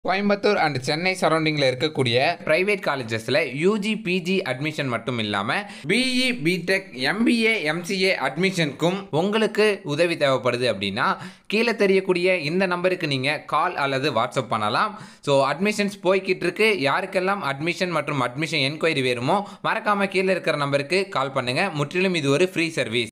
Coimbatore and Chennai சரௌண்டிங்கில் இருக்கக்கூடிய private காலேஜஸில் யூஜி பிஜி அட்மிஷன் மட்டும் இல்லாமல் பிஇ பிடெக் எம்பிஏ எம்சிஏ அட்மிஷனுக்கும் உங்களுக்கு உதவி தேவைப்படுது அப்படின்னா கீழே தெரியக்கூடிய இந்த நம்பருக்கு நீங்கள் கால் அல்லது வாட்ஸ்அப் பண்ணலாம் ஸோ அட்மிஷன்ஸ் போய்கிட்டு இருக்கு யாருக்கெல்லாம் அட்மிஷன் மற்றும் அட்மிஷன் என்கொயரி வேணுமோ மறக்காமல் கீழே இருக்கிற நம்பருக்கு கால் பண்ணுங்கள் முற்றிலும் இது ஒரு ஃப்ரீ சர்வீஸ்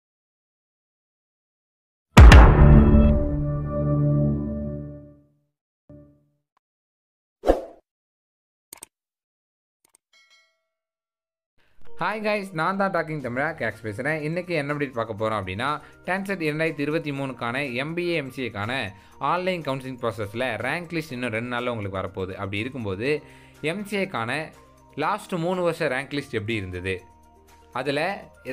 ஹாய் கைஸ் நான் தான் டாக்கிங் தமிழா கேக்ஸ் பேசுகிறேன் இன்றைக்கி என்ன அப்டேட் பார்க்க போகிறோம் அப்படின்னா டான்செட் இரண்டாயிரத்தி இருபத்தி மூணுக்கான எம்பிஏ எம்சிஏக்கான ஆன்லைன் கவுன்சிலிங் ப்ராசஸில் ரேங்க் லிஸ்ட் இன்னும் ரெண்டு நாளில் உங்களுக்கு வரப்போகுது அப்படி இருக்கும்போது எம்சிஏக்கான லாஸ்ட் மூணு வருஷம் ரேங்க் லிஸ்ட் எப்படி இருந்தது அதில்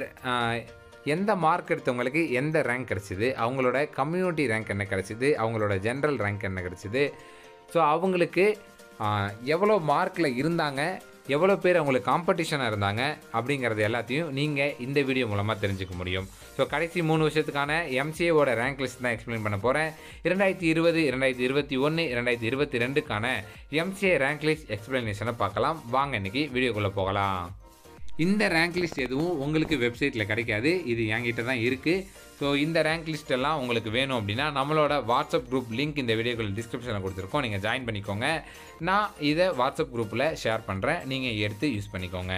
எந்த மார்க் எடுத்தவங்களுக்கு எந்த ரேங்க் கிடச்சிது அவங்களோட கம்யூனிட்டி ரேங்க் என்ன கிடச்சிது அவங்களோட ஜென்ரல் ரேங்க் என்ன கிடச்சிது ஸோ அவங்களுக்கு ஆஹ், எவ்வளோ மார்க்கில் இருந்தாங்க எவ்வளோ பேர் அவங்களுக்கு காம்படிஷனாக இருந்தாங்க அப்படிங்கிறது எல்லாத்தையும் நீங்கள் இந்த வீடியோ மூலமாக தெரிஞ்சுக்க முடியும் ஸோ கடைசி மூணு வருஷத்துக்கான எம்சிஏவோட ரேங்க் லிஸ்ட் தான் எக்ஸ்பிளைன் பண்ண போகிறேன் இரண்டாயிரத்தி இருபது இரண்டாயிரத்தி இருபத்தி ஒன்று இரண்டாயிரத்தி இருபத்தி ரெண்டுக்கான எம்சிஏ ரேங்க் லிஸ்ட் எக்ஸ்பிளனேஷனை பார்க்கலாம் வாங்க இன்னைக்கு வீடியோக்குள்ளே போகலாம் இந்த ரேங்க் லிஸ்ட் எதுவும் உங்களுக்கு வெப்சைட்டில் கிடைக்காது இது என்கிட்ட தான் இருக்குது ஸோ இந்த ரேங்க் லிஸ்ட் எல்லாம் உங்களுக்கு வேணும் அப்படின்னா நம்மளோட வாட்ஸ்அப் குரூப் லிங்க் இந்த வீடியோக்குள்ள டிஸ்கிரிப்ஷனில் கொடுத்துருக்கோம் நீங்கள் ஜாயின் பண்ணிக்கோங்க நான் இதை வாட்ஸ்அப் குரூப்பில் ஷேர் பண்ணுறேன் நீங்கள் எடுத்து யூஸ் பண்ணிக்கோங்க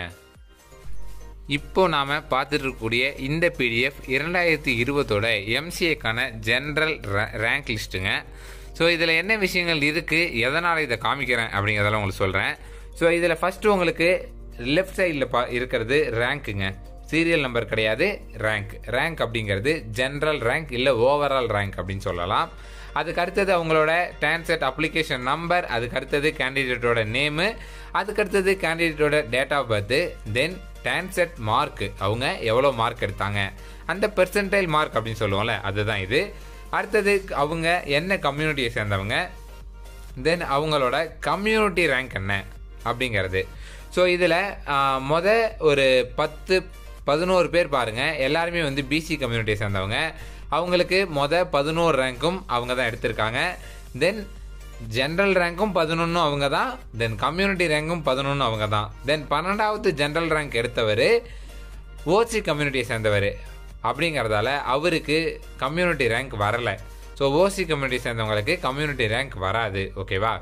இப்போ நாம் பார்த்துட்டு இருக்கக்கூடிய இந்த பிடிஎஃப் இரண்டாயிரத்தி இருபதோட எம்சிஏக்கான ஜென்ரல் ரேங்க் லிஸ்ட்டுங்க ஸோ இதில் என்ன விஷயங்கள் இருக்குது எதனால் இதை காமிக்கிறேன் அப்படிங்கிறதெல்லாம் உங்களுக்கு சொல்கிறேன் ஸோ இதில் ஃபஸ்ட்டு உங்களுக்கு லெஃப்ட் சைடில் பா இருக்கிறது ரேங்க்குங்க சீரியல் நம்பர் கிடையாது ரேங்க் ரேங்க் அப்படிங்கிறது ஜென்ரல் ரேங்க் இல்லை ஓவரால் ரேங்க் அப்படின்னு சொல்லலாம் அதுக்கு அடுத்தது அவங்களோட டான்செட் அப்ளிகேஷன் நம்பர் அதுக்கு அடுத்தது கேண்டிடேட்டோட நேமு அதுக்கு அடுத்தது கேண்டிடேட்டோட date of birth then TANCET mark அவங்க எவ்வளோ மார்க் எடுத்தாங்க அந்த பெர்சன்டைல் மார்க் அப்படின்னு சொல்லுவோம்ல அதுதான் இது அடுத்தது அவங்க என்ன கம்யூனிட்டியை சேர்ந்தவங்க தென் அவங்களோட கம்யூனிட்டி ரேங்க் என்ன அப்படிங்கிறது ஸோ இதில் மொத ஒரு பத்து பதினோரு பேர் பாருங்கள் எல்லாருமே வந்து பிசி கம்யூனிட்டியை சேர்ந்தவங்க அவங்களுக்கு மொத பதினோரு ரேங்க்கும் அவங்க தான் எடுத்திருக்காங்க தென் ஜென்ரல் ரேங்க்கும் பதினொன்றும் அவங்க தான் தென் கம்யூனிட்டி ரேங்க்கும் பதினொன்றும் அவங்க தான் தென் பன்னெண்டாவது ஜென்ரல் ரேங்க் எடுத்தவர் ஓசி கம்யூனிட்டியை சேர்ந்தவர் அப்படிங்கிறதால அவருக்கு கம்யூனிட்டி ரேங்க் வரலை ஸோ ஓசி கம்யூனிட்டி சேர்ந்தவங்களுக்கு கம்யூனிட்டி ரேங்க் வராது ஓகேவா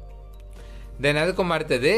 தென் அதுக்கும் அடுத்தது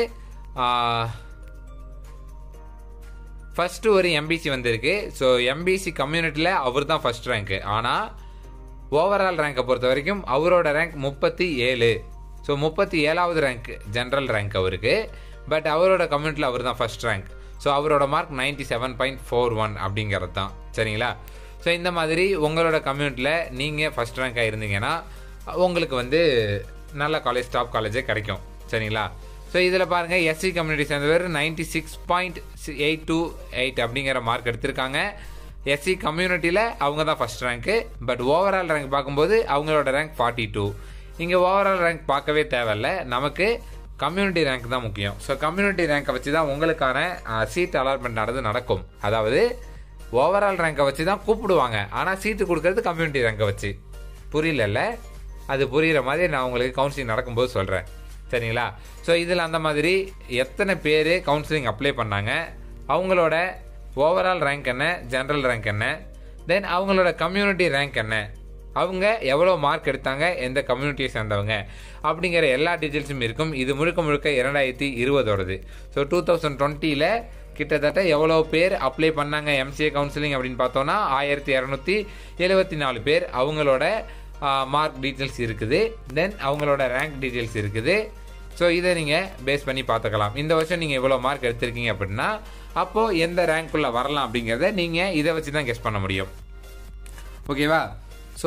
ஃபஸ்ட்டு ஒரு எம்பிசி வந்திருக்கு ஸோ எம்பிசி கம்யூனிட்டியில் அவர் தான் ஃபஸ்ட் ரேங்க்கு ஆனால் ஓவரால் ரேங்கை பொறுத்த வரைக்கும் அவரோட ரேங்க் முப்பத்தி ஏழு ஸோ முப்பத்தி ஏழாவது ரேங்க் ஜென்ரல் ரேங்க் அவருக்கு பட் அவரோட கம்யூனிட்டியில் அவர் தான் ஃபஸ்ட் ரேங்க் ஸோ அவரோட mark ninety seven point four one அப்படிங்கிறது தான் சரிங்களா ஸோ இந்த மாதிரி உங்களோட கம்யூனிட்டியில் நீங்கள் ஃபஸ்ட் ரேங்காக இருந்தீங்கன்னா உங்களுக்கு வந்து நல்ல காலேஜ் டாப் காலேஜே கிடைக்கும் சரிங்களா ஸோ இதில் பாருங்கள் எஸ்சி கம்யூனிட்டி சேர்ந்தவர் ninety six point eight two eight அப்படிங்கிற மார்க் எடுத்திருக்காங்க எஸ்சி கம்யூனிட்டியில் அவங்க தான் first rank but overall rank பார்க்கும்போது அவங்களோட ரேங்க் ஃபார்ட்டி டூ இங்கே ஓவரால் ரேங்க் பார்க்கவே தேவையில்ல நமக்கு கம்யூனிட்டி ரேங்க் தான் முக்கியம் ஸோ கம்யூனிட்டி ரேங்கை வச்சு தான் உங்களுக்கான சீட் அலாட்மெண்ட் நடந்து நடக்கும் அதாவது ஓவரால் ரேங்கை வச்சு தான் கூப்பிடுவாங்க ஆனால் சீட்டு கொடுக்கறது கம்யூனிட்டி ரேங்கை வச்சு புரியலல்ல அது புரிகிற மாதிரி நான் உங்களுக்கு கவுன்சிலிங் நடக்கும்போது சொல்கிறேன் சரிங்களா ஸோ இதில் அந்த மாதிரி எத்தனை பேர் கவுன்சிலிங் அப்ளை பண்ணாங்க அவங்களோட ஓவரால் ரேங்க் என்ன ஜென்ரல் ரேங்க் என்ன தென் அவங்களோட கம்யூனிட்டி ரேங்க் என்ன அவங்க எவ்வளோ மார்க் எடுத்தாங்க எந்த கம்யூனிட்டியை சேர்ந்தவங்க அப்படிங்கிற எல்லா டீட்டெயில்ஸும் இருக்கும் இது முழுக்க முழுக்க இரண்டாயிரத்தி இருபதோடது ஸோ டூ தௌசண்ட் டுவெண்ட்டியில் கிட்டத்தட்ட எவ்வளோ பேர் அப்ளை பண்ணாங்க எம்சிஏ கவுன்சிலிங் அப்படின்னு பார்த்தோன்னா ஆயிரத்தி இரநூத்தி எழுபத்தி நாலு பேர் அவங்களோட மார்க் டீட்டெயில்ஸ் இருக்குது தென் அவங்களோட ரேங்க் டீட்டெயில்ஸ் இருக்குது ஸோ இதை நீங்கள் பேஸ் பண்ணி பார்த்துக்கலாம் இந்த வருஷம் நீங்கள் எவ்வளோ மார்க் எடுத்திருக்கீங்க அப்படின்னா அப்போது எந்த ரேங்க்குள்ளே வரலாம் அப்படிங்கிறத நீங்கள் இதை வச்சு தான் கெஸ் பண்ண முடியும் ஓகேவா ஸோ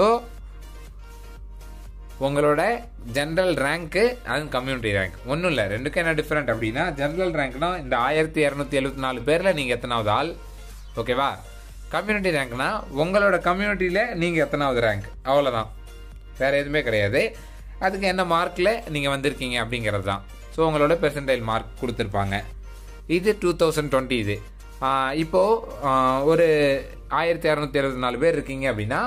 உங்களோட general rank and community rank ஒன்றும் இல்லை ரெண்டுக்கும் என்ன டிஃப்ரெண்ட் அப்படின்னா ஜென்ரல் ரேங்க்னா இந்த ஆயிரத்தி இரநூத்தி எழுபத்தி நாலு பேரில் நீங்கள் எத்தனாவது ஆள் ஓகேவா கம்யூனிட்டி ரேங்க்னா உங்களோட கம்யூனிட்டியில் நீங்கள் எத்தனாவது ரேங்க் அவ்வளோதான் வேறு எதுவுமே கிடையாது அதுக்கு என்ன மார்க்கில் நீங்கள் வந்திருக்கீங்க அப்படிங்கிறது தான் ஸோ உங்களோட பெர்சன்டைல் மார்க் கொடுத்துருப்பாங்க இது டூ தௌசண்ட் டுவெண்ட்டி இது ஆஹ் இப்போது ஆஹ் ஒரு ஆயிரத்தி இரநூத்தி எழுபத்தி நாலு பேர் இருக்கீங்க அப்படின்னா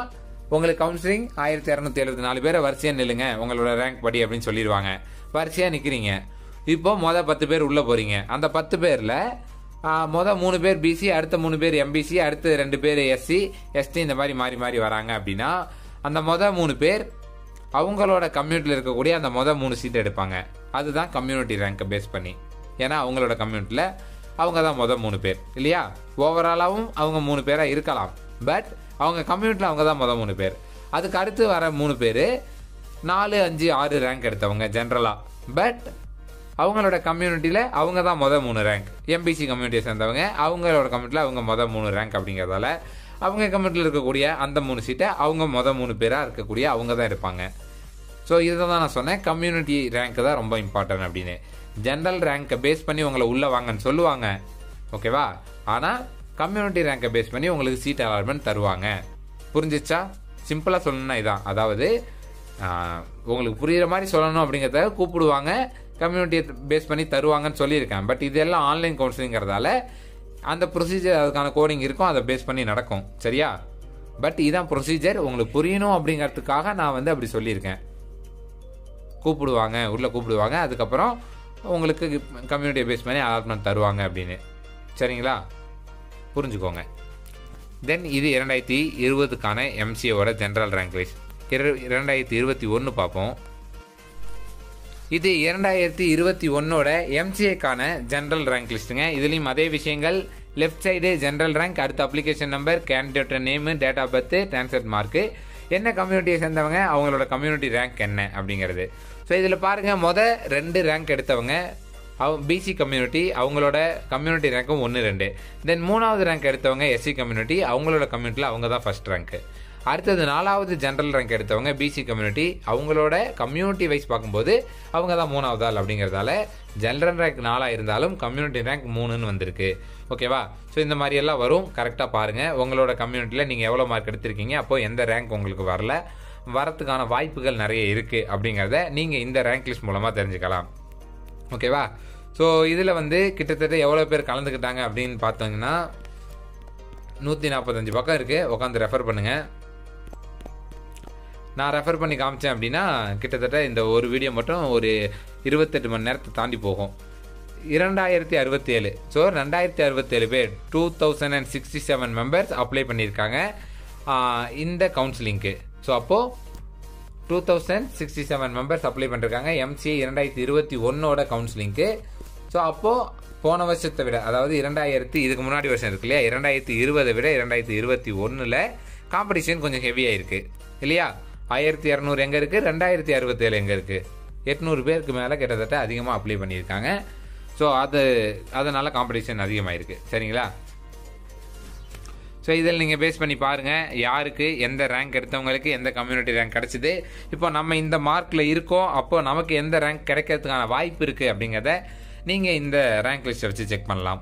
உங்களுக்கு கவுன்சிலிங் ஆயிரத்தி இரநூத்தி எழுபத்தி நாலு பேரை வரிசையாக நில்லுங்க உங்களோட ரேங்க் படி அப்படின்னு சொல்லிடுவாங்க வரிசையாக நிற்கிறீங்க இப்போ மொதல் பத்து பேர் உள்ளே போகிறீங்க அந்த பத்து பேரில் மொதல் மூணு பேர் பிசி அடுத்த மூணு பேர் எம்பிசி அடுத்து ரெண்டு பேர் எஸ்சி எஸ்டி இந்த மாதிரி மாறி மாறி வராங்க அப்படின்னா அந்த மொதல் மூணு பேர் அவங்களோட கம்யூனிட்டியில் இருக்கக்கூடிய அந்த மொதல் மூணு சீட் எடுப்பாங்க அதுதான் கம்யூனிட்டி ரேங்கை பேஸ் பண்ணி ஏன்னா அவங்களோட கம்யூனிட்டியில் அவங்க தான் மொதல் மூணு பேர் இல்லையா ஓவராலாகவும் அவங்க மூணு பேராக இருக்கலாம் பட் அவங்க கம்யூனிட்டியில் அவங்க தான் மொதல் மூணு பேர் அதுக்கு அடுத்து வர மூணு பேர் நாலு அஞ்சு ஆறு ரேங்க் எடுத்தவங்க ஜென்ரலாக பட் அவங்களோட கம்யூனிட்டியில் அவங்க தான் மொதல் மூணு ரேங்க் எம்பிசி கம்யூனிட்டியை சேர்ந்தவங்க அவங்களோட கம்யூனிட்டியில் அவங்க மொதல் மூணு ரேங்க் அப்படிங்கிறதால அவங்க கம்யூனிட்டியில் இருக்கக்கூடிய அந்த மூணு சீட்டை அவங்க மொதல் மூணு பேராக இருக்கக்கூடிய அவங்க தான் இருப்பாங்க ஸோ இதை தான் நான் சொன்னேன் கம்யூனிட்டி ரேங்க் தான் ரொம்ப இம்பார்ட்டன்ட் அப்படின்னு ஜென்ரல் ரேங்கை பேஸ் பண்ணி உங்களை உள்ளே வாங்கன்னு சொல்லுவாங்க ஓகேவா ஆனால் கம்யூனிட்டி ரேங்கை பேஸ் பண்ணி உங்களுக்கு சீட் அலாட்மெண்ட் தருவாங்க புரிஞ்சிச்சா சிம்பிளாக சொல்லணும்னா இதான் அதாவது ஆஹ், உங்களுக்கு புரியுற மாதிரி சொல்லணும் அப்படிங்கிறத கூப்பிடுவாங்க கம்யூனிட்டியை பேஸ் பண்ணி தருவாங்கன்னு சொல்லியிருக்கேன் பட் இதெல்லாம் ஆன்லைன் கவுன்சிலிங்கிறதால அந்த ப்ரொசீஜர் அதுக்கான கோடிங் இருக்கும் அதை பேஸ் பண்ணி நடக்கும் சரியா பட் இதான் ப்ரொசீஜர் உங்களுக்கு புரியணும் அப்படிங்கிறதுக்காக நான் வந்து அப்படி சொல்லியிருக்கேன் கூப்பிடுவாங்க உள்ளே கூப்பிடுவாங்க அதுக்கப்புறம் உங்களுக்கு கம்யூனிட்டியை பேஸ் பண்ணி அலாட்மெண்ட் தருவாங்க அப்படின்னு சரிங்களா புரிஞ்சுக்கோங்க தென் இது இரண்டாயிரத்தி இருபதுக்கான எம்சிஏவோட ஜென்ரல் ரேங்க் வைஸ் இர இரண்டாயிரத்தி இருபத்தி ஒன்று பார்ப்போம் இது இரண்டாயிரத்தி இருபத்தி ஒன்னோட எம்சிஏக்கான ஜென்ரல் ரேங்க் லிஸ்ட்டுங்க இதுலேயும் அதே விஷயங்கள் லெஃப்ட் சைடு ஜென்ரல் ரேங்க் அடுத்த application number candidate name date of birth transfer mark என்ன கம்யூனிட்டியை சேர்ந்தவங்க அவங்களோட கம்யூனிட்டி ரேங்க் என்ன அப்படிங்கிறது ஸோ இதில் பாருங்கள் மொதல் ரெண்டு ரேங்க் எடுத்தவங்க அவ பிசி கம்யூனிட்டி அவங்களோட கம்யூனிட்டி ரேங்க்கும் ஒன்று ரெண்டு தென் மூணாவது ரேங்க் எடுத்தவங்க எஸ்சி கம்யூனிட்டி அவங்களோட கம்யூனிட்டியில் அவங்க தான் ஃபர்ஸ்ட் ரேங்க்கு அடுத்தது நாலாவது ஜென்ரல் ரேங்க் எடுத்தவங்க பிசி கம்யூனிட்டி அவங்களோட கம்யூனிட்டி வைஸ் பார்க்கும்போது அவங்க தான் மூணாவது ஆள் அப்படிங்கிறதால ஜென்ரல் ரேங்க் நாலாக இருந்தாலும் கம்யூனிட்டி ரேங்க் மூணுன்னு வந்திருக்கு ஓகேவா ஸோ இந்த மாதிரி எல்லாம் வரும் கரெக்டாக பாருங்கள் உங்களோட கம்யூனிட்டியில் நீங்கள் எவ்வளோ மார்க் எடுத்திருக்கீங்க அப்போ எந்த ரேங்க் உங்களுக்கு வரல வரத்துக்கான வாய்ப்புகள் நிறைய இருக்குது அப்படிங்கிறத நீங்கள் இந்த ரேங்க் லிஸ்ட் மூலமாக தெரிஞ்சுக்கலாம் ஓகேவா ஸோ இதில் வந்து கிட்டத்தட்ட எவ்வளோ பேர் கலந்துக்கிட்டாங்க அப்படின்னு பார்த்தோங்கன்னா நூற்றி நாற்பத்தஞ்சு பக்கம் இருக்குது உட்காந்து ரெஃபர் பண்ணுங்கள் நான் ரெஃபர் பண்ணி காமிச்சேன் அப்படின்னா கிட்டத்தட்ட இந்த ஒரு வீடியோ மட்டும் ஒரு இருபத்தெட்டு மணி நேரத்தை தாண்டி போகும் இரண்டாயிரத்தி அறுபத்தி ஏழு ஸோ ரெண்டாயிரத்தி அறுபத்தேழு பேர் two thousand and sixty seven members apply பண்ணியிருக்காங்க ஆஹ் இந்த கவுன்சிலிங்க்கு ஸோ அப்போது two thousand sixty seven members apply பண்ணிருக்காங்க எம்சிஏ இரண்டாயிரத்தி இருபத்தி ஒன்னோட கவுன்சிலிங்க்கு ஸோ அப்போது போன வருஷத்தை விட அதாவது இரண்டாயிரத்தி இதுக்கு முன்னாடி வருஷம் இருக்கு இல்லையா இரண்டாயிரத்தி இருபதை விட இரண்டாயிரத்தி இருபத்தி ஒன்றில் காம்படிஷன் கொஞ்சம் ஹெவியாக இருக்குது இல்லையா ஆயிரத்தி இரநூறு எங்கே இருக்குது ரெண்டாயிரத்தி அறுபத்தேழு எங்கே இருக்குது எட்நூறு பேருக்கு மேலே கிட்டத்தட்ட அதிகமாக அப்ளை பண்ணியிருக்காங்க ஸோ அது அதனால் காம்படிஷன் அதிகமாயிருக்கு சரிங்களா ஸோ இதில் நீங்கள் பேஸ் பண்ணி பாருங்கள் யாருக்கு எந்த ரேங்க் எடுத்தவங்களுக்கு எந்த கம்யூனிட்டி ரேங்க் கிடச்சிது இப்போ நம்ம இந்த மார்க்கில் இருக்கோம் அப்போ நமக்கு எந்த ரேங்க் கிடைக்கிறதுக்கான வாய்ப்பு இருக்குது அப்படிங்கிறத நீங்கள் இந்த ரேங்க் லிஸ்ட்டை வச்சு செக் பண்ணலாம்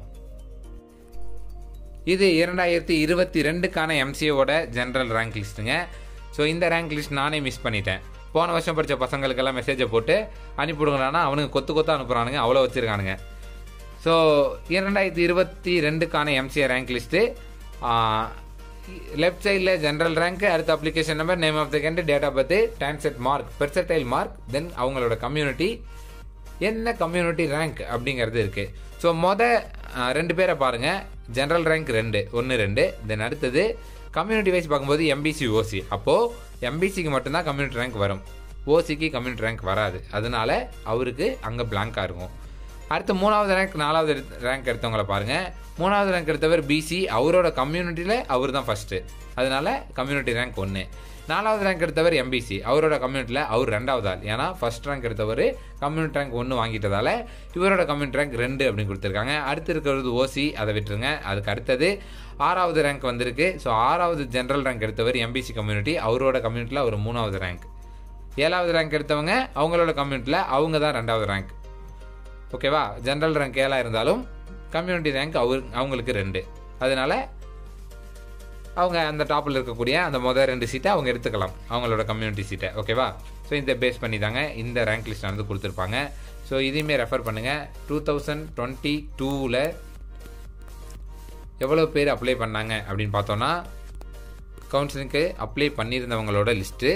இது இரண்டாயிரத்தி இருபத்தி ரெண்டுக்கான எம்சிஏவோட ஜென்ரல் ரேங்க் லிஸ்ட்டுங்க ஸோ இந்த ரேங்க் லிஸ்ட் நானே மிஸ் பண்ணிட்டேன் போன வருஷம் படித்த பசங்களுக்கெல்லாம் மெசேஜை போட்டு அனுப்பிவிடுங்களான்னா அவனுங்க கொத்து கொத்து அனுப்புகிறானுங்க அவ்வளோ வச்சுருக்கானுங்க ஸோ இரண்டாயிரத்தி இருபத்தி ரெண்டுக்கான எம்சிஏ ரேங்க் லிஸ்ட்டு லெஃப்ட் சைடில் ஜென்ரல் ரேங்க் அடுத்த application number name of the கேண்டு date of birth TANCET mark percentile mark then அவங்களோட கம்யூனிட்டி என்ன கம்யூனிட்டி ரேங்க் அப்படிங்கிறது இருக்குது ஸோ மொத அஹ், ரெண்டு பேரை பாருங்கள் ஜென்ரல் ரேங்க் ரெண்டு ஒன்று ரெண்டு தென் அடுத்தது கம்யூனிட்டி வைஸ் பார்க்கும்போது எம்பிசி ஓசி அப்போது எம்பிசிக்கு மட்டும்தான் கம்யூனிட்டி ரேங்க் வரும் ஓசிக்கு கம்யூனிட்டி ரேங்க் வராது அதனால அவருக்கு அங்கே பிளாங்காக இருக்கும் அடுத்து மூணாவது ரேங்க் நாலாவது ரேங்க் எடுத்தவங்கள பாருங்கள் மூணாவது ரேங்க் எடுத்தவர் பிசி அவரோட கம்யூனிட்டியில் அவர் தான் ஃபஸ்ட்டு அதனால கம்யூனிட்டி ரேங்க் ஒன்று நாலாவது ரேங்க் எடுத்தவர் எம்பிசி அவரோட கம்யூனிட்டியில் அவர் ரெண்டாவது ஆள் ஏன்னா ஃபர்ஸ்ட் ரேங்க் எடுத்தவர் கம்யூனிட்டி ரேங்க் ஒன்று வாங்கிட்டதால இவரோட கம்யூனிட்டி ரேங்க் ரெண்டு அப்படின்னு கொடுத்துருக்காங்க அடுத்து இருக்கிறது ஓசி அதை விட்டுருங்க அதுக்கு அடுத்தது ஆறாவது ரேங்க் வந்திருக்கு ஸோ ஆறாவது ஜென்ரல் ரேங்க் எடுத்தவர் எம்பிசி கம்யூனிட்டி அவரோட கம்யூனிட்டியில் அவர் மூணாவது ரேங்க் ஏழாவது ரேங்க் எடுத்தவங்க அவங்களோட கம்யூனிட்டியில் அவங்க தான் ரெண்டாவது ரேங்க் ஓகேவா ஜென்ரல் ரேங்க் ஏழாக இருந்தாலும் கம்யூனிட்டி ரேங்க் அவர் அவங்களுக்கு ரெண்டு அதனால அவங்க அந்த டாப்பில் இருக்கக்கூடிய அந்த முதல் ரெண்டு சீட்டை அவங்க எடுத்துக்கலாம் அவங்களோட கம்யூனிட்டி சீட்டை ஓகேவா ஸோ இந்த பேஸ் பண்ணி தாங்க இந்த ரேங்க் லிஸ்ட் வந்து கொடுத்துருப்பாங்க ஸோ இதையுமே ரெஃபர் பண்ணுங்கள் டூ தௌசண்ட் டுவெண்ட்டி டூவில் எவ்வளோ பேர் அப்ளை பண்ணாங்க அப்படின்னு பார்த்தோன்னா கவுன்சிலிங்க்கு அப்ளை பண்ணியிருந்தவங்களோட லிஸ்ட்டு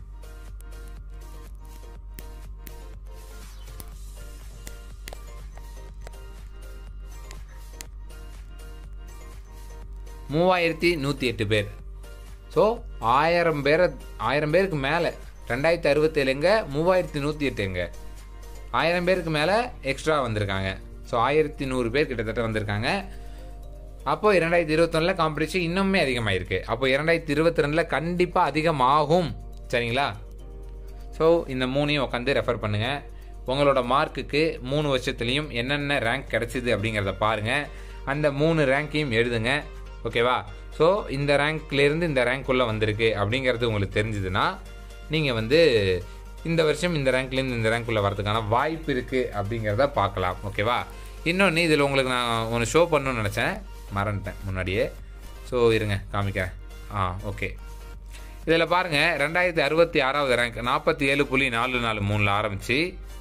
மூவாயிரத்தி நூற்றி எட்டு பேர் ஸோ ஆயிரம் பேரை ஆயிரம் பேருக்கு மேலே ரெண்டாயிரத்தி அறுபத்தேழுங்க மூவாயிரத்தி நூற்றி எட்டுங்க ஆயிரம் பேருக்கு மேலே எக்ஸ்ட்ரா வந்திருக்காங்க ஸோ ஆயிரத்தி நூறு பேர் கிட்டத்தட்ட வந்திருக்காங்க அப்போ இரண்டாயிரத்தி இருபத்தொன்னில் காம்படிஷன் இன்னுமே அதிகமாயிருக்கு அப்போ இரண்டாயிரத்தி இருபத்தி ரெண்டில் கண்டிப்பாக அதிகமாகும் சரிங்களா ஸோ இந்த மூணையும் உட்காந்து ரெஃபர் பண்ணுங்கள் உங்களோட மார்க்குக்கு மூணு வருஷத்துலேயும் என்னென்ன ரேங்க் கிடச்சிது அப்படிங்கிறத பாருங்கள் அந்த மூணு ரேங்க்கையும் எழுதுங்க ஓகேவா ஸோ இந்த ரேங்க்லேருந்து இந்த ரேங்க்குள்ளே வந்திருக்கு அப்படிங்கிறது உங்களுக்கு தெரிஞ்சுதுன்னா நீங்கள் வந்து இந்த வருஷம் இந்த ரேங்க்லேருந்து இந்த ரேங்க்குள்ளே வரதுக்கான வாய்ப்பு இருக்குது அப்படிங்கிறத பார்க்கலாம் ஓகேவா இன்னொன்று இதில் உங்களுக்கு நான் ஒன்று ஷோ பண்ணணும்னு நினச்சேன் மறந்துட்டேன் முன்னாடியே ஸோ இருங்க காமிக்கிறேன் ஆ ஓகே இதில் பாருங்கள் ரெண்டாயிரத்தி அறுபத்தி ஆறாவது ரேங்க் நாற்பத்தி ஏழு புள்ளி நாலு நாலு மூணில் ஆரம்பித்து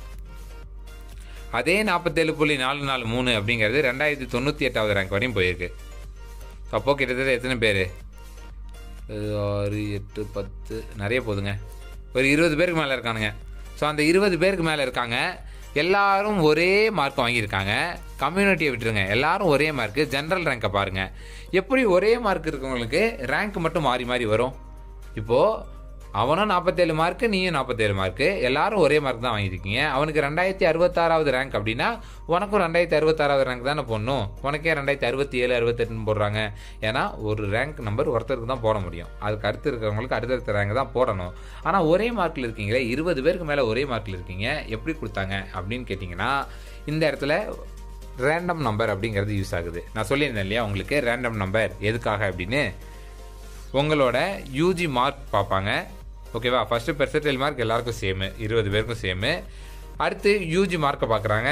அதே நாற்பத்தேழு புள்ளி நாலு நாலு மூணு அப்படிங்கிறது ரெண்டாயிரத்தி தொண்ணூற்றி எட்டாவது ரேங்க் வரையும் போயிருக்கு அப்போ கிட்டத்தட்ட எத்தனை பேர் ஆறு எட்டு பத்து நிறைய போதுங்க ஒரு இருபது பேருக்கு மேலே இருக்கானுங்க ஸோ அந்த இருபது பேருக்கு மேலே இருக்காங்க எல்லாரும் ஒரே மார்க் வாங்கியிருக்காங்க கம்யூனிட்டியை விட்டுருங்க எல்லாரும் ஒரே மார்க்கு ஜென்ரல் ரேங்கை பாருங்கள் எப்படி ஒரே மார்க் இருக்கவங்களுக்கு ரேங்க் மட்டும் மாறி மாறி வரும் இப்போது அவனும் நாற்பத்தேழு மார்க்கு நீயும் நாற்பத்தேழு மார்க்கு எல்லாரும் ஒரே மார்க் தான் வாங்கியிருக்கீங்க அவனுக்கு ரெண்டாயிரத்தி அறுபத்தாறாவது ரேங்க் அப்படின்னா உனக்கும் ரெண்டாயிரத்தி அறுபத்தாறாவது ரேங்க் தானே போடணும் உனக்கே ரெண்டாயிரத்தி அறுபத்தி ஏழு அறுபத்தெட்டுன்னு போடுறாங்க ஏன்னா ஒரு ரேங்க் நம்பர் ஒருத்தருக்கு தான் போட முடியும் அதுக்கு அடுத்து இருக்கிறவங்களுக்கு அடுத்தடுத்த ரேங்க் தான் போடணும் ஆனால் ஒரே மார்க்கில் இருக்கீங்களே இருபது பேருக்கு மேலே ஒரே மார்க்கில் இருக்கீங்க எப்படி கொடுத்தாங்க அப்படின்னு கேட்டிங்கன்னா இந்த இடத்துல ரேண்டம் நம்பர் அப்படிங்கிறது யூஸ் ஆகுது நான் சொல்லியிருந்தேன் இல்லையா உங்களுக்கு ரேண்டம் நம்பர் எதுக்காக அப்படின்னு உங்களோட யூஜி மார்க் பார்ப்பாங்க ஓகேவா ஃபஸ்ட்டு பெர்சன்டேஜ் மார்க் எல்லாருக்கும் சேமு இருபது பேருக்கும் சேமு அடுத்து யூஜி மார்க்கை பார்க்குறாங்க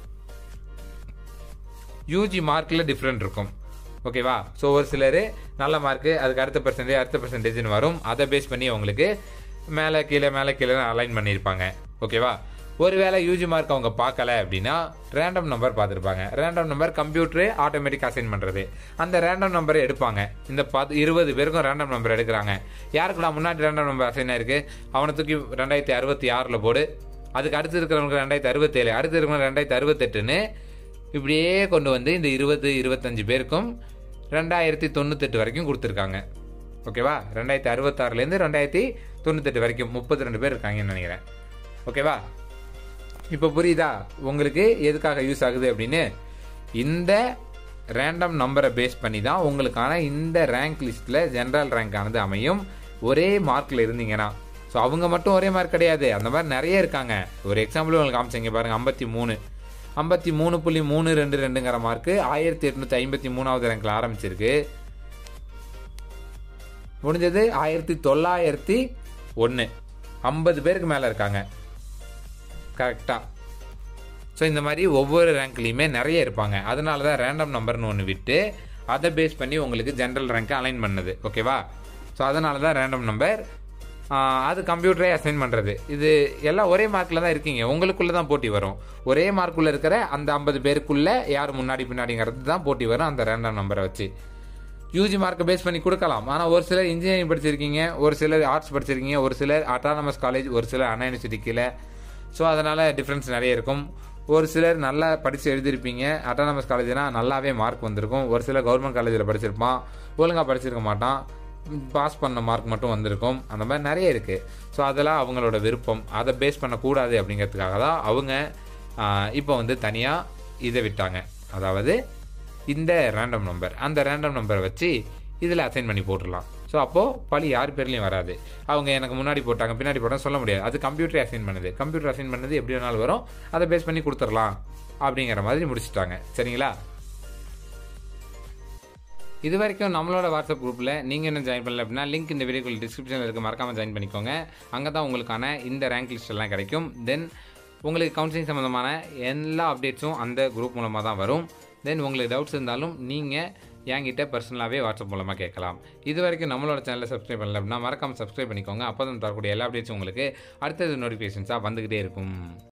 யூஜி மார்க்கில் டிஃப்ரெண்ட் இருக்கும் ஓகேவா ஸோ ஒரு சிலர் நல்ல மார்க்கு அதுக்கு அடுத்த பர்சன்டேஜ் அடுத்த பர்சன்டேஜ்னு வரும் அதை பேஸ் பண்ணி உங்களுக்கு மேலே கீழே மேலே கீழே அலைன் பண்ணியிருப்பாங்க ஓகேவா ஒருவேளை யூஜி மார்க் அவங்க பார்க்கல அப்படின்னா ரேண்டம் நம்பர் பார்த்துருப்பாங்க random number computer automatic assign பண்ணுறது அந்த ரேண்டம் நம்பரை எடுப்பாங்க இந்த பத்து இருபது பேருக்கும் ரேண்டம் நம்பர் எடுக்கிறாங்க யாருக்குலாம் முன்னாடி ரேண்டம் நம்பர் அசைன் ஆயிருக்கு அவனை தூக்கி ரெண்டாயிரத்தி அறுபத்தி ஆறில் போடு அதுக்கு அடுத்து இருக்கிறவங்க ரெண்டாயிரத்தி அறுபத்தேழு அடுத்து இருக்கிறவங்க ரெண்டாயிரத்தி அறுபத்தெட்டுன்னு இப்படியே கொண்டு வந்து இந்த இருபது இருபத்தஞ்சு பேருக்கும் ரெண்டாயிரத்தி தொண்ணூத்தெட்டு வரைக்கும் கொடுத்துருக்காங்க ஓகேவா ரெண்டாயிரத்தி அறுபத்தாறுலேருந்து ரெண்டாயிரத்தி தொண்ணூத்தெட்டு வரைக்கும் முப்பத்தி ரெண்டு பேர் இருக்காங்கன்னு நினைக்கிறேன் ஓகேவா இப்போ புரியுதா உங்களுக்கு எதுக்காக யூஸ் ஆகுது அப்படின்னு இந்த ரேண்டம் நம்பரை பேஸ் பண்ணி தான் உங்களுக்கான இந்த ரேங்க் லிஸ்ட்டில் ஜென்ரல் ரேங்க் ஆனது அமையும் ஒரே மார்க்கில் இருந்தீங்கன்னா ஸோ அவங்க மட்டும் ஒரே மார்க் கிடையாது அந்த மாதிரி நிறைய இருக்காங்க ஒரு எக்ஸாம்பிள் உங்களுக்கு காமிச்சிங்க பாருங்கள் ஐம்பத்தி மூணு ஐம்பத்தி மூணு புள்ளி மூணு ரெண்டு ரெண்டுங்கிற மார்க்கு ஆயிரத்தி எட்நூற்றி ஐம்பத்தி மூணாவது ரேங்கில் ஆரம்பிச்சிருக்கு முடிஞ்சது ஆயிரத்தி தொள்ளாயிரத்தி ஒன்று ஐம்பது பேருக்கு மேலே இருக்காங்க கரெக்டாக ஸோ இந்த மாதிரி ஒவ்வொரு ரேங்க்லேயுமே நிறைய இருப்பாங்க அதனால தான் ரேண்டம் நம்பர்னு ஒன்று விட்டு அதை பேஸ் பண்ணி உங்களுக்கு ஜென்ரல் ரேங்க்கை அலைன் பண்ணுது ஓகேவா ஸோ அதனால தான் ரேண்டம் நம்பர் அது கம்ப்யூட்டரே அசைன் பண்ணுறது இது எல்லாம் ஒரே மார்க்கில் தான் இருக்கீங்க உங்களுக்குள்ளே தான் போட்டி வரும் ஒரே மார்க்குள்ளே இருக்கிற அந்த ஐம்பது பேருக்குள்ளே யார் முன்னாடி பின்னாடிங்கிறது தான் போட்டி வரும் அந்த ரேண்டம் நம்பரை வச்சு யூஜி மார்க்கை பேஸ் பண்ணி கொடுக்கலாம் ஆனால் ஒரு சிலர் இன்ஜினியரிங் படிச்சிருக்கீங்க ஒரு சிலர் ஆர்ட்ஸ் படிச்சிருக்கீங்க ஒரு சிலர் அட்டானமஸ் காலேஜ் ஒரு சிலர் அண்ணா யூனிவர்சிட்டி கீழே ஸோ அதனால் டிஃப்ரென்ஸ் நிறைய இருக்கும் ஒரு சிலர் நல்லா படித்து எழுதியிருப்பீங்க அட்டானமஸ் காலேஜ்னால் நல்லாவே மார்க் வந்திருக்கும் ஒரு சிலர் கவர்மெண்ட் காலேஜில் படிச்சிருப்பான் ஒழுங்காக படிச்சிருக்க மாட்டான் பாஸ் பண்ண மார்க் மட்டும் வந்திருக்கும் அந்த மாதிரி நிறைய இருக்குது ஸோ அதெல்லாம் அவங்களோட விருப்பம் அதை பேஸ் பண்ணக்கூடாது அப்படிங்கிறதுக்காக தான் அவங்க இப்போ வந்து தனியாக இதை விட்டாங்க அதாவது இந்த ரேண்டம் நம்பர் அந்த ரேண்டம் நம்பரை வச்சு இதில் அசைன் பண்ணி போட்டுடலாம் ஸோ அப்போது பழி யார் பேர்லையும் வராது அவங்க எனக்கு முன்னாடி போட்டாங்க பின்னாடி போட்டாங்க சொல்ல முடியாது அது கம்ப்யூட்டரே அசைன் பண்ணுது கம்ப்யூட்டர் அசைன் பண்ணது எப்படி வேணாலும் வரும் அதை பேஸ் பண்ணி கொடுத்துடலாம் அப்படிங்கிற மாதிரி முடிச்சுட்டாங்க சரிங்களா இது வரைக்கும் நம்மளோட வாட்ஸ்அப் குரூப்பில் நீங்கள் என்ன ஜாயின் பண்ணல அப்படின்னா லிங்க் இந்த வீடியோக்குள்ள டிஸ்கிரிப்ஷனில் இருக்க மறக்காமல் ஜாயின் பண்ணிக்கோங்க அங்கே தான் உங்களுக்கான இந்த ரேங்க் லிஸ்ட் எல்லாம் கிடைக்கும் தென் உங்களுக்கு கவுன்சிலிங் சம்மந்தமான எல்லா அப்டேட்ஸும் அந்த குரூப் மூலமாக தான் வரும் தென் உங்களுக்கு டவுட்ஸ் இருந்தாலும் நீங்கள் என்கிட்ட பர்சனலாகவே வாட்ஸ்அப் மூலமாக கேட்கலாம் இது வரைக்கும் நம்மளோட சேனலை சப்ஸ்கிரைப் பண்ணல அப்படின்னா மறக்காமல் சப்ஸ்கிரைப் பண்ணிக்கோங்க அப்போ தான் தரக்கூடிய எல்லா அப்டேட்ஸும் உங்களுக்கு அடுத்தது நோட்டிஃபிகேஷன்ஸாக வந்துக்கிட்டே இருக்கும்